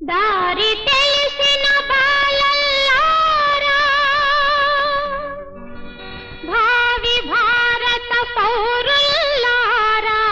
దారి తెలిసిన బాలల్లారా భావి భారత పౌరుల్లారా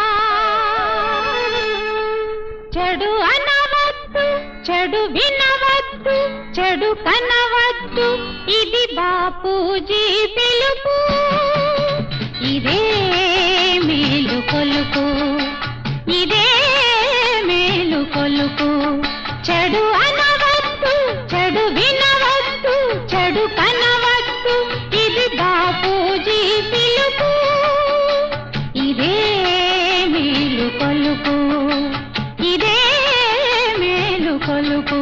చెడు అనవద్దు చెడు వినవద్దు చెడు కనవద్దు ఇది బాపూజీ పిలుపు ఇదే మేలు కొలుపు ఇదే మేలు కొలుపు చెడు అనవద్దు చెడు వినవద్దు చెడు కనవద్దు ఇది బాపూజీ పిలుపు ఇదే మేలు కొలుపు ఇదే మేలు కొలుపు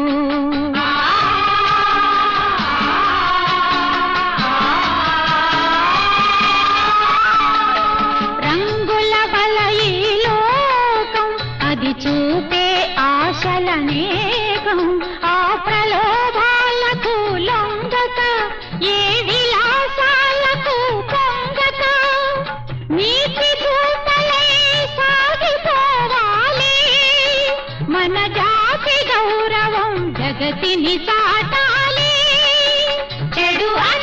రంగుల బల ఈ లోకం అది చూపే ఆశల నేగం ఆ ప్రలోభాలకు లొంగక ఏ విలాసాలకు పొంగక నీతి దూతలై సాగిపోవాలి మన జాతి గౌరవం జగతిని చాటాలి చెడు అన